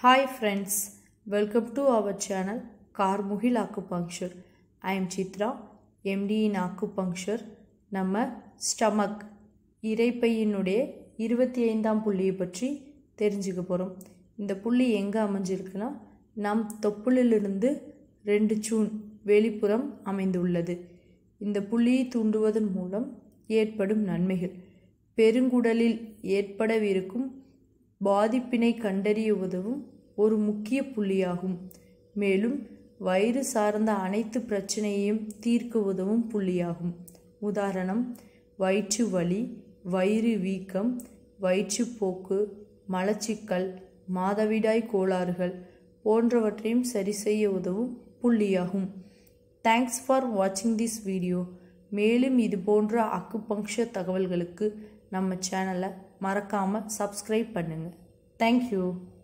Hi friends, welcome to our channel Carmuhil Acupuncture. I am Chitra, MD in Acupuncture. நம்ம stomach இறைப்பையினுடைய இருபத்தி ஐந்தாம் புள்ளியை பற்றி தெரிஞ்சுக்க போகிறோம் இந்த புள்ளி எங்கே அமைஞ்சிருக்குன்னா நம் தொப்புளிலிருந்து ரெண்டு சூன் வெளிப்புறம் அமைந்துள்ளது இந்த புள்ளியை தூண்டுவதன் மூலம் ஏற்படும் நன்மைகள் பெருங்குடலில் ஏற்படவிருக்கும் பாதிப்பினை கண்டறிய உதவும் ஒரு முக்கிய புள்ளியாகும் மேலும் வயிறு சார்ந்த அனைத்து பிரச்சனையையும் தீர்க்க உதவும் புள்ளியாகும் உதாரணம் வயிற்று வலி வயிறு வீக்கம் வயிற்றுப்போக்கு மலச்சிக்கல் மாதவிடாய் கோளாறுகள் போன்றவற்றையும் சரி செய்ய உதவும் புள்ளியாகும் தேங்க்ஸ் ஃபார் வாட்சிங் திஸ் வீடியோ மேலும் இது போன்ற அக்குபங்க்ஷர் தகவல்களுக்கு நம்ம சேனலை மறக்காமல் சப்ஸ்கிரைப் பண்ணுங்கள் தேங்க்யூ